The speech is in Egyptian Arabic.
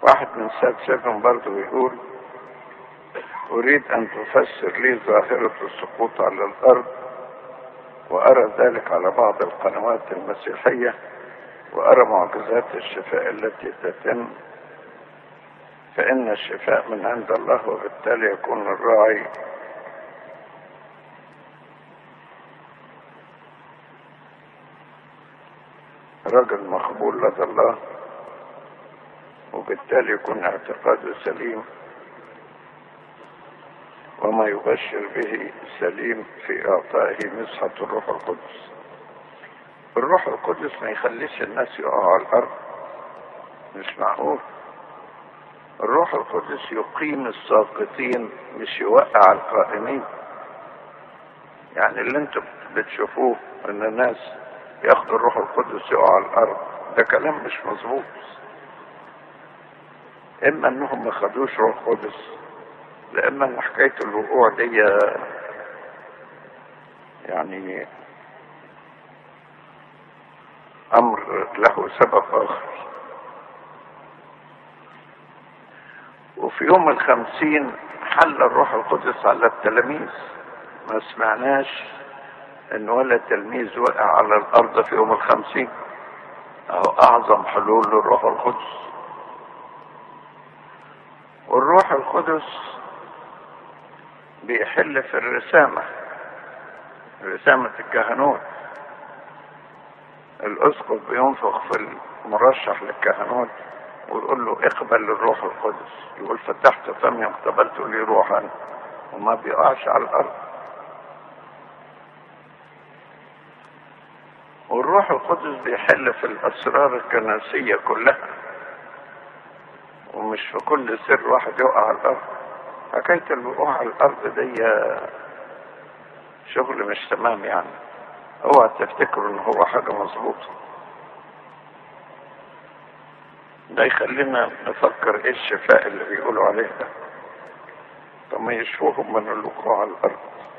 واحد من ساب سيفن برضه يقول أريد أن تفسر لي ظاهرة السقوط على الأرض وأرى ذلك على بعض القنوات المسيحية وأرى معجزات الشفاء التي تتم فإن الشفاء من عند الله وبالتالي يكون الراعي رجل مقبول لدى الله وبالتالي يكون اعتقاده سليم وما يبشر به سليم في اعطائه مسحة الروح القدس الروح القدس ما يخليش الناس يقعوا على الارض مش معقول الروح القدس يقيم الساقطين مش يوقع القائمين يعني اللي انتم بتشوفوه ان الناس ياخدوا الروح القدس يقعوا على الارض ده كلام مش مظبوط اما انهم ما خدوش روح قدس لاما ان حكايه الوقوع دي يعني امر له سبب اخر وفي يوم الخمسين حل الروح القدس على التلاميذ ما سمعناش ان ولا تلميذ وقع على الارض في يوم الخمسين اهو اعظم حلول للروح القدس والروح القدس بيحل في الرسامة رسامة الكهنوت الاسقف بينفخ في المرشح للكهنوت ويقول له اقبل الروح القدس يقول فتحت فمي اقتبلت لي روحا وما بيقعش على الارض والروح القدس بيحل في الاسرار الكنسية كلها ومش في كل سر واحد يقع على الارض حكاية الوقوع على الارض دي شغل مش تمام يعني اوعى تفتكروا ان هو حاجة مظبوطة ده يخلينا نفكر ايه الشفاء اللي بيقولوا عليه ده طب ما يشفوهم من الوقوع على الارض